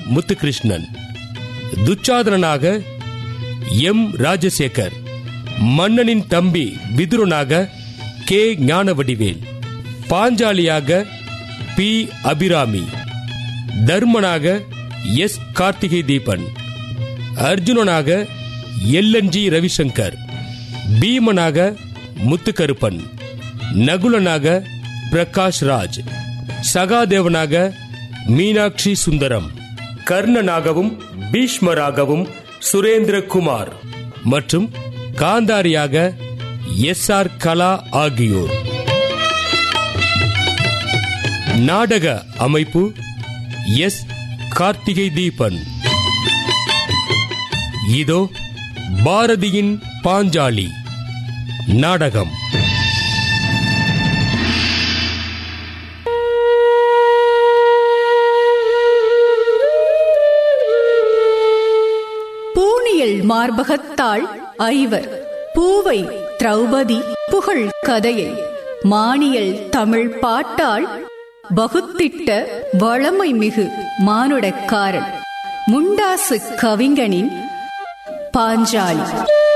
Muthukrishnan துச்சாதனனாக M Rajasekar மன்னனின் தம்பி விதுரனாக கே ஞானவடிவேல் பாஞ்சாலியாக பி அபிராமி தர்மனாக எஸ் கார்த்திகை தீபன் அர்ஜுனனாக எல்என்ஜி ரவிசங்கர் பீமனாக முத்துக்கருப்பன் நகுலனாக பிரகாஷ் ராஜ் சகாதேவனாக மீனாட்சி சுந்தரம் கர்ணனாகவும் பீஷ்மராகவும் சுரேந்திரகுமார் மற்றும் காந்தாரியாக எஸ் ஆர் கலா ஆகியோர் நாடக அமைப்பு எஸ் கார்த்திகை தீபன் இதோ பாரதியின் பாஞ்சாலி நாடகம் பூணியல் மார்பகத்தாள் ஐவர் பூவை திரௌபதி புகழ் கதையை மானியல் தமிழ் பாட்டாள் வகுத்திட்ட வளமை மிகு மானுடக்காரன் முண்டாசு கவிஞனின் பாஞ்சாலி